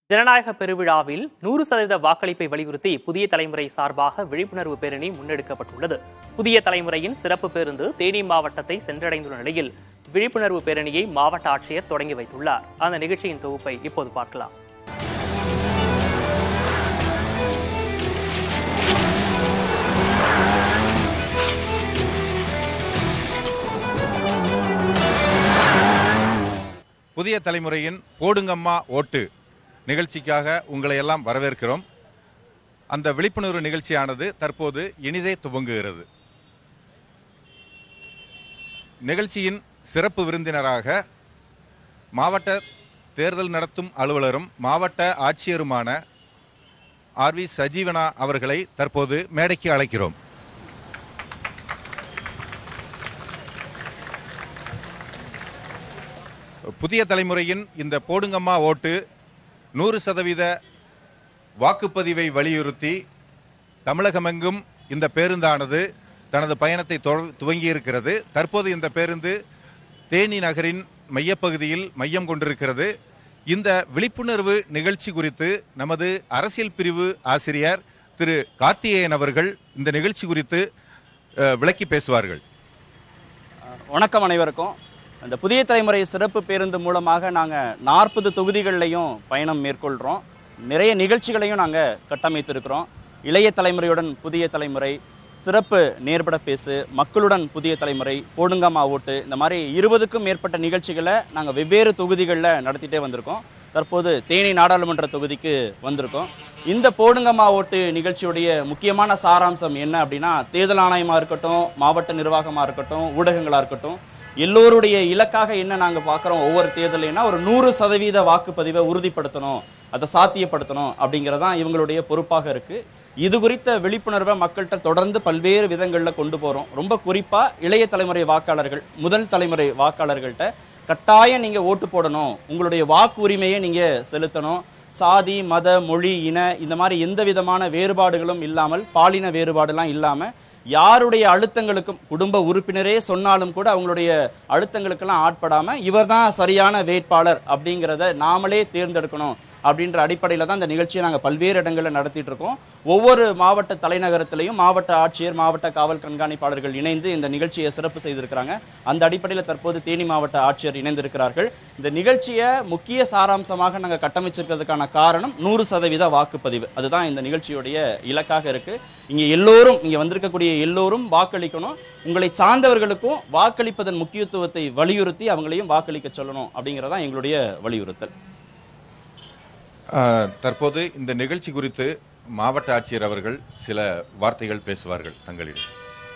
ஜனநாயக பெருவிழாவில் நூறு சதவீத வாக்களிப்பை வலியுறுத்தி புதிய தலைமுறை சார்பாக விழிப்புணர்வு பேரணி முன்னெடுக்கப்பட்டுள்ளது புதிய தலைமுறையின் சிறப்பு பேருந்து தேனி மாவட்டத்தை சென்றடைந்துள்ள நிலையில் விழிப்புணர்வு பேரணியை மாவட்ட ஆட்சியர் தொடங்கி வைத்துள்ளார் அந்த நிகழ்ச்சியின் தொகுப்பை இப்போது பார்க்கலாம் புதிய தலைமுறையின் போடுங்கம்மா ஓட்டு நிகழ்ச்சிக்காக உங்களை எல்லாம் வரவேற்கிறோம் அந்த விழிப்புணர்வு நிகழ்ச்சியானது தற்போது இனிதே துவங்குகிறது நிகழ்ச்சியின் சிறப்பு விருந்தினராக மாவட்ட தேர்தல் நடத்தும் அலுவலரும் மாவட்ட ஆட்சியருமான ஆர் வி சஜீவனா அவர்களை தற்போது மேடைக்கு அழைக்கிறோம் புதிய தலைமுறையின் இந்த போடுங்கம்மா ஓட்டு நூறு சதவீத வாக்குப்பதிவை வலியுறுத்தி தமிழகமெங்கும் இந்த பேருந்தானது தனது பயணத்தை தொ- துவங்கியிருக்கிறது தற்போது இந்த பேருந்து தேனி நகரின் மையப்பகுதியில் மையம் கொண்டிருக்கிறது இந்த விழிப்புணர்வு நிகழ்ச்சி குறித்து நமது அரசியல் பிரிவு ஆசிரியர் திரு கார்த்திகேயன் அவர்கள் இந்த நிகழ்ச்சி குறித்து அஹ், விளக்கி பேசுவார்கள் வணக்கம் அனைவருக்கும் இந்த புதிய தலைமுறை சிறப்பு பேருந்து மூலமாக நாங்கள் நாற்பது தொகுதிகள்லையும் பயணம் மேற்கொள்கிறோம் நிறைய நிகழ்ச்சிகளையும் நாங்கள் கட்டமைத்திருக்கிறோம் இளைய தலைமுறையுடன் புதிய தலைமுறை சிறப்பு நேர்பட பேசு மக்களுடன் புதிய தலைமுறை போடுங்கம்மா ஓட்டு இந்த மாதிரி இருபதுக்கும் மேற்பட்ட நிகழ்ச்சிகளை நாங்கள் வெவ்வேறு தொகுதிகளில் நடத்திட்டே வந்திருக்கோம் தற்போது தேனி நாடாளுமன்ற தொகுதிக்கு வந்திருக்கோம் இந்த போடுங்கம்மா ஓட்டு நிகழ்ச்சியுடைய முக்கியமான சாராம்சம் என்ன அப்படின்னா தேர்தல் ஆணையமாக இருக்கட்டும் மாவட்ட நிர்வாகமாக இருக்கட்டும் ஊடகங்களாக இருக்கட்டும் எல்லோருடைய இலக்காக என்ன நாங்கள் பார்க்குறோம் ஒவ்வொரு தேர்தலைனா ஒரு நூறு சதவீத வாக்குப்பதிவை உறுதிப்படுத்தணும் அதை சாத்தியப்படுத்தணும் அப்படிங்கிறதான் இவங்களுடைய பொறுப்பாக இருக்கு இது குறித்த விழிப்புணர்வை மக்கள்கிட்ட தொடர்ந்து பல்வேறு விதங்களில் கொண்டு போகிறோம் ரொம்ப குறிப்பாக இளைய தலைமுறை வாக்காளர்கள் முதல் தலைமுறை வாக்காளர்கள்ட்ட கட்டாயம் நீங்கள் ஓட்டு போடணும் உங்களுடைய வாக்கு உரிமையை நீங்கள் செலுத்தணும் சாதி மத மொழி இன இந்த மாதிரி எந்த விதமான வேறுபாடுகளும் இல்லாமல் பாலின வேறுபாடுலாம் இல்லாமல் யாருடைய அழுத்தங்களுக்கும் குடும்ப உறுப்பினரே சொன்னாலும் கூட அவங்களுடைய அழுத்தங்களுக்கெல்லாம் ஆட்படாம இவர்தான் சரியான வேட்பாளர் அப்படிங்கிறத நாமளே தேர்ந்தெடுக்கணும் அப்படின்ற அடிப்படையில் தான் இந்த நிகழ்ச்சியை நாங்கள் பல்வேறு இடங்களில் நடத்திட்டு இருக்கோம் ஒவ்வொரு மாவட்ட தலைநகரத்திலையும் மாவட்ட ஆட்சியர் மாவட்ட காவல் கண்காணிப்பாளர்கள் இணைந்து இந்த நிகழ்ச்சியை சிறப்பு செய்திருக்கிறாங்க அந்த அடிப்படையில் தற்போது தேனி மாவட்ட ஆட்சியர் இணைந்திருக்கிறார்கள் இந்த நிகழ்ச்சியை முக்கிய சாராம்சமாக நாங்கள் கட்டமைச்சிருக்கிறதுக்கான காரணம் நூறு சதவீத வாக்குப்பதிவு அதுதான் இந்த நிகழ்ச்சியுடைய இலக்காக இருக்கு இங்கே எல்லோரும் இங்கே வந்திருக்கக்கூடிய எல்லோரும் வாக்களிக்கணும் உங்களை சார்ந்தவர்களுக்கும் வாக்களிப்பதன் முக்கியத்துவத்தை வலியுறுத்தி அவங்களையும் வாக்களிக்க சொல்லணும் அப்படிங்கிறதான் எங்களுடைய வலியுறுத்தல் அஹ், தற்போது இந்த நிகழ்ச்சி குறித்து மாவட்ட ஆட்சியர் அவர்கள் சில வார்த்தைகள் பேசுவார்கள் தங்களிடம்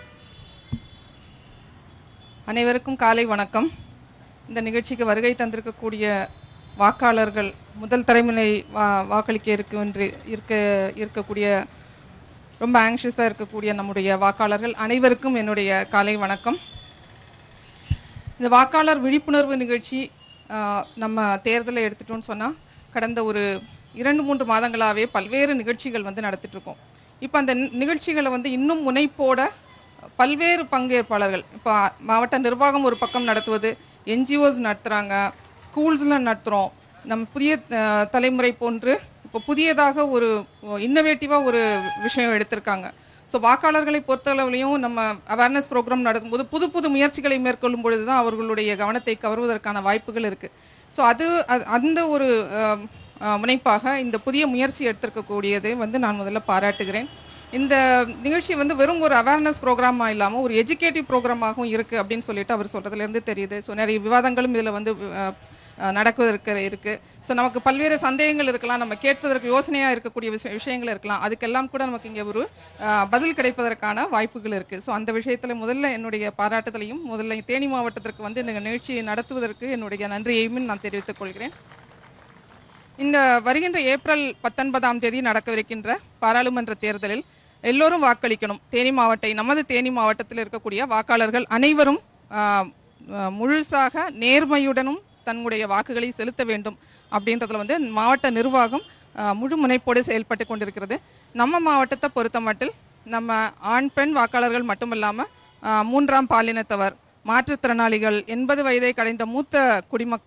அனைவருக்கும் காலை வணக்கம் இந்த நிகழ்ச்சிக்கு வருகை தந்திருக்கக்கூடிய வாக்காளர்கள் முதல் தலைமுறை வா வாக்களிக்க இருக்கின்ற இருக்க இருக்கக்கூடிய ரொம்ப ஆங்ஷியஸாக இருக்கக்கூடிய நம்முடைய வாக்காளர்கள் அனைவருக்கும் என்னுடைய காலை வணக்கம் இந்த வாக்காளர் விழிப்புணர்வு நிகழ்ச்சி ஆஹ், நம்ம தேர்தலை எடுத்துட்டோம்னு சொன்னால் கடந்த ஒரு இரண்டு மூன்று மாதங்களாகவே பல்வேறு நிகழ்ச்சிகள் வந்து நடத்திட்டு இருக்கோம் இப்போ அந்த நி- நிகழ்ச்சிகளை வந்து இன்னும் முனைப்போட பல்வேறு பங்கேற்பாளர்கள் இப்போ மாவட்ட நிர்வாகம் ஒரு பக்கம் நடத்துவது என்ஜிஓஸ் நடத்துகிறாங்க ஸ்கூல்ஸில் நடத்துகிறோம் நம்ம புதிய அஹ், தலைமுறை போன்று இப்போ புதியதாக ஒரு இன்னோவேட்டிவாக ஒரு விஷயம் எடுத்திருக்காங்க ஸோ வாக்காளர்களை பொறுத்தளவுலையும் நம்ம அவேர்னஸ் ப்ரோக்ராம் நடத்தும்போது புது புது முயற்சிகளை மேற்கொள்ளும் பொழுது தான் அவர்களுடைய கவனத்தை கவர்வதற்கான வாய்ப்புகள் இருக்குது ஸோ அது அது- அந்த ஒரு அஹ், அஹ், முனைப்பாக இந்த புதிய முயற்சி எடுத்திருக்கக்கூடியதை வந்து நான் முதல்ல பாராட்டுகிறேன் இந்த நிகழ்ச்சி வந்து வெறும் ஒரு அவேர்னஸ் ப்ரோக்ராமாக இல்லாமல் ஒரு எஜுகேட்டிவ் ப்ரோக்ராமாகவும் இருக்குது அப்படின்னு சொல்லிட்டு அவர் சொல்கிறதுலேருந்து தெரியுது ஸோ நிறைய விவாதங்களும் இதில் வந்து அஹ், அஹ், நடக்குவதற்கு இருக்குது ஸோ நமக்கு பல்வேறு சந்தேகங்கள் இருக்கலாம் நம்ம கேட்பதற்கு யோசனையாக இருக்கக்கூடிய விஷய விஷயங்கள் இருக்கலாம் அதுக்கெல்லாம் கூட நமக்கு இங்கே ஒரு அஹ், பதில் கிடைப்பதற்கான வாய்ப்புகள் இருக்குது ஸோ அந்த விஷயத்தில் முதல்ல என்னுடைய பாராட்டுதலையும் முதல்ல தேனி மாவட்டத்திற்கு வந்து இந்த நிகழ்ச்சியை நடத்துவதற்கு என்னுடைய நன்றியையும் நான் தெரிவித்துக் கொள்கிறேன் இந்த வருகின்ற ஏப்ரல் பத்தொன்பதாம் தேதி நடக்கவிருக்கின்ற பாராளுமன்ற தேர்தலில் எல்லோரும் வாக்களிக்கணும் தேனி மாவட்ட நமது தேனி மாவட்டத்தில் இருக்கக்கூடிய வாக்காளர்கள் அனைவரும் ஆ, ஆ, முழுசாக நேர்மையுடனும் தன்னுடைய வாக்குகளை செலுத்த வேண்டும் அப்படின்றதுல வந்து மாவட்ட நிர்வாகம் ஆ, முழு முனைப்போடு செயல்பட்டு கொண்டிருக்கிறது நம்ம மாவட்டத்தை பொறுத்த மட்டில் நம்ம ஆண் பெண் வாக்காளர்கள் மட்டுமல்லாமல் மூன்றாம் பாலினத்தவர் மாற்றுத்திறனாளிகள் எண்பது வயதை கடைந்த மூத்த குடிமக்கள்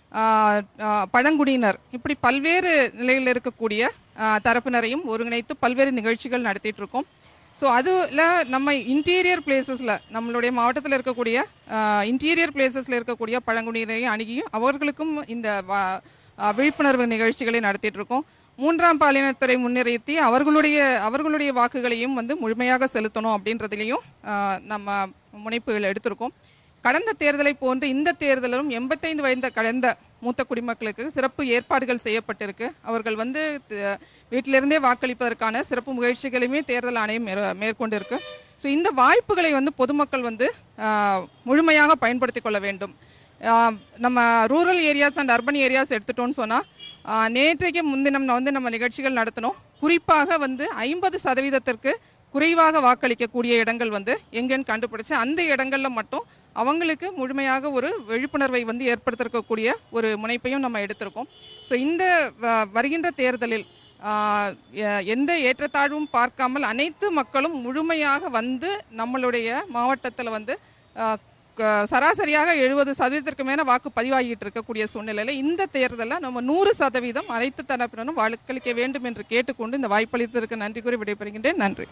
ஆஹ், ஆஹ், பழங்குடியினர் இப்படி பல்வேறு நிலையில் இருக்கக்கூடிய ஆஹ், தரப்பினரையும் ஒருங்கிணைத்து பல்வேறு நிகழ்ச்சிகள் நடத்திட்டு இருக்கோம் ஸோ அதில் நம்ம இன்டீரியர் பிளேசஸில் நம்மளுடைய மாவட்டத்தில் இருக்கக்கூடிய இன்டீரியர் பிளேசஸில் இருக்கக்கூடிய பழங்குடியினரை அணுகியும் அவர்களுக்கும் இந்த வா- ஆஹ், விழிப்புணர்வு நிகழ்ச்சிகளை நடத்திட்டு இருக்கோம் மூன்றாம் பாலினத்துறை முன்னிறுத்தி அவர்களுடைய அவர்களுடைய வாக்குகளையும் வந்து முழுமையாக செலுத்தணும் அப்படின்றதுலையும் ஆஹ், நம்ம முனைப்புகள் எடுத்திருக்கோம் கடந்த தேர்தலை போன்று இந்த தேர்தலிலும் எண்பத்தைந்து வயது கடந்த மூத்த குடிமக்களுக்கு சிறப்பு ஏற்பாடுகள் செய்யப்பட்டிருக்கு அவர்கள் வந்து த- வீட்டிலிருந்தே வாக்களிப்பதற்கான சிறப்பு முயற்சிகளையுமே தேர்தல் ஆணையம் மேற- மேற்கொண்டிருக்கு ஸோ இந்த வாய்ப்புகளை வந்து பொதுமக்கள் வந்து ஆஹ், முழுமையாக பயன்படுத்திக் கொள்ள வேண்டும் ஆஹ், நம்ம rural areas and urban areas எடுத்துட்டோம்னு சொன்னால் நேற்றைக்கு முன்தினம் வந்து நம்ம நிகழ்ச்சிகள் நடத்தினோம் குறிப்பாக வந்து ஐம்பது சதவீதத்திற்கு குறைவாக வாக்களிக்கக்கூடிய இடங்கள் வந்து எங்கேன்னு கண்டுபிடிச்சு அந்த இடங்கள்ல மட்டும் அவங்களுக்கு முழுமையாக ஒரு விழிப்புணர்வை வந்து ஏற்படுத்திருக்கக்கூடிய ஒரு முனைப்பையும் நம்ம எடுத்திருக்கோம் ஸோ இந்த வ- வருகின்ற தேர்தலில் ஆஹ், எ- எந்த ஏற்றத்தாழ்வும் பார்க்காமல் அனைத்து மக்களும் முழுமையாக வந்து நம்மளுடைய மாவட்டத்தில் வந்து ஆஹ், க- சராசரியாக எழுபது சதவீதத்திற்கு மேலே வாக்கு பதிவாகிட்டு இருக்கக்கூடிய சூழ்நிலையில் இந்த தேர்தலில் நம்ம நூறு சதவீதம் அனைத்து தரப்பினரும் வாக்களிக்க வேண்டும் என்று கேட்டுக்கொண்டு இந்த வாய்ப்பளித்ததற்கு நன்றி கூறி விடைபெறுகின்றேன் நன்றி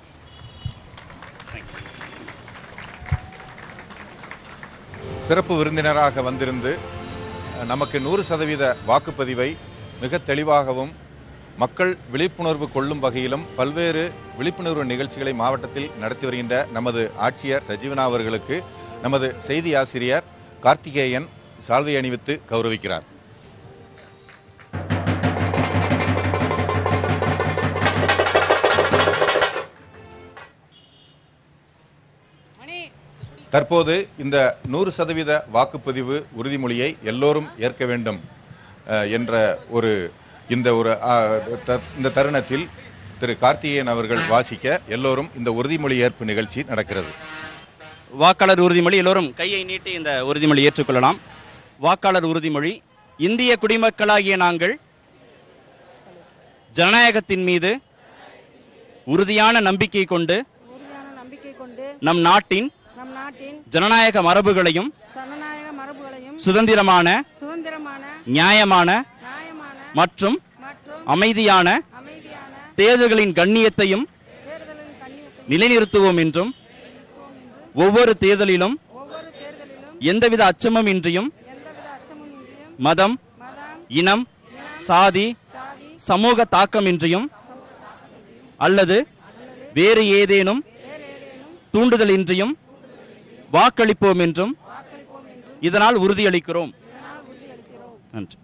சிறப்பு விருந்தினராக வந்திருந்து அஹ், நமக்கு நூறு சதவீத வாக்குப்பதிவை மிக தெளிவாகவும் மக்கள் விழிப்புணர்வு கொள்ளும் வகையிலும் பல்வேறு விழிப்புணர்வு நிகழ்ச்சிகளை மாவட்டத்தில் நடத்தி வருகின்ற நமது ஆட்சியர் சஜீவனா அவர்களுக்கு நமது செய்தி ஆசிரியர் கார்த்திகேயன் சால்வை அணிவித்து கௌரவிக்கிறார் தற்போது இந்த நூறு சதவீத வாக்குப்பதிவு உறுதிமொழியை எல்லோரும் ஏற்க வேண்டும் அஹ், என்ற ஒரு இந்த ஒரு அஹ், த- இந்த தருணத்தில் திரு கார்த்திகேயன் அவர்கள் வாசிக்க எல்லோரும் இந்த உறுதிமொழி ஏற்பு நிகழ்ச்சி நடக்கிறது வாக்காளர் உறுதிமொழி எல்லோரும் கையை நீட்டி இந்த உறுதிமொழி ஏற்றுக்கொள்ளலாம் வாக்காளர் உறுதிமொழி இந்திய குடிமக்களாகிய நாங்கள் ஜனநாயகத்தின் மீது உறுதியான நம்பிக்கை கொண்டு உறுதியான நம்பிக்கை கொண்டு நம் நாட்டின் நம் நாட்டின் ஜனநாயக மரபுகளையும் ஜனநாயக மரபுகளையும் சுதந்திரமான சுதந்திரமான நியாயமான நியாயமான மற்றும் மற்றும் அமைதியான அமைதியான தேர்தல்களின் கண்ணியத்தையும் தேர்தலின் கண்ணியத்தை நிலைநிறுத்துவோம் என்றும் ஒவ்வொரு தேர்தலிலும் ஒவ்வொரு தேர்தலிலும் எந்தவித அச்சமும் இன்றியும் எந்தவித அச்சமும் இன்றியும் மதம் மதம் இனம் சாதி சாதி சமூக தாக்கமின்றியும் அல்லது வேறு ஏதேனும் தூண்டுதல் இன்றியும் வாக்களிப்போம் என்றும் இதனால் உறுதியளிக்கிறோம் நன்றி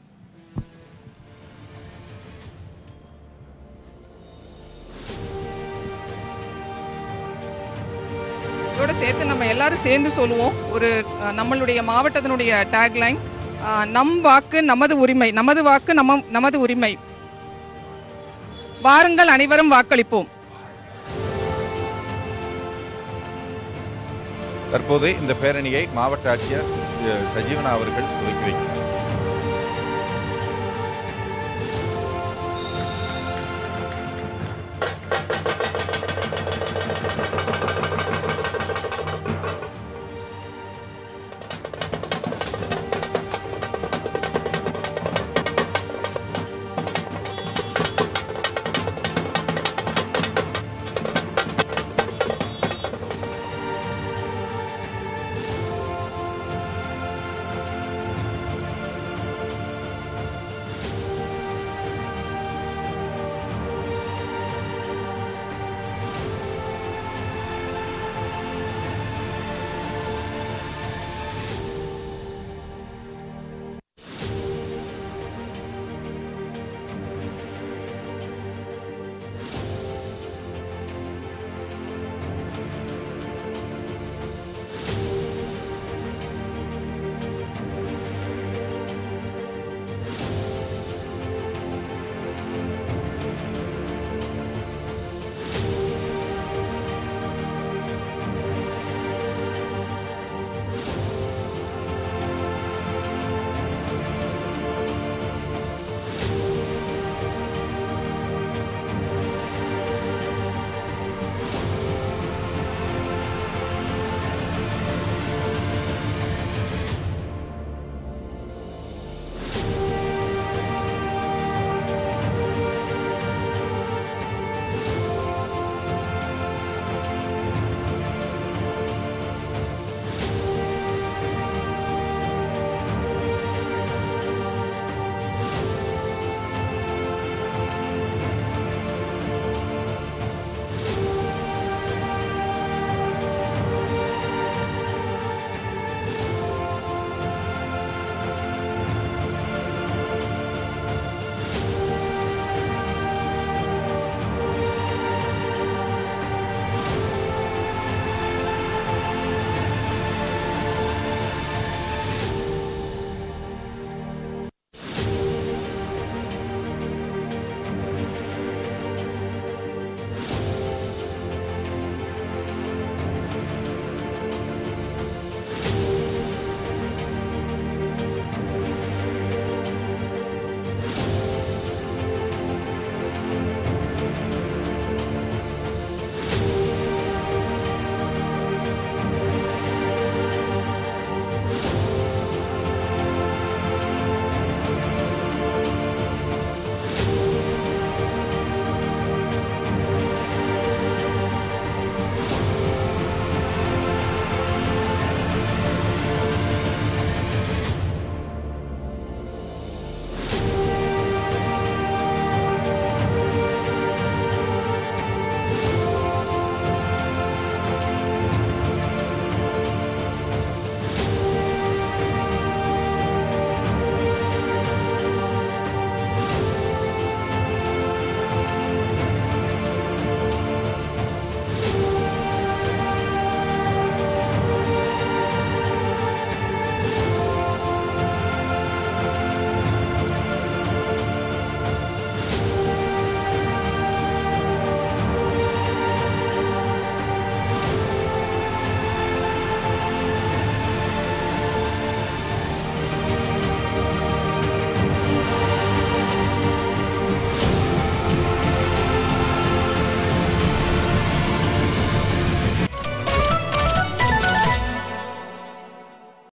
இதோட சேர்த்து நம்ம எல்லாரும் சேர்ந்து சொல்லுவோம் ஒரு அஹ், நம்மளுடைய மாவட்டத்தினுடைய டேக்லைன் நம் வாக்கு நமது உரிமை நமது வாக்கு நம்ம நமது உரிமை வாருங்கள் அனைவரும் வாக்களிப்போம் தற்போது இந்த பேரணியை மாவட்ட ஆட்சியர் அஹ், சஜீவனா அவர்கள் துவக்கி வைக்கிறார்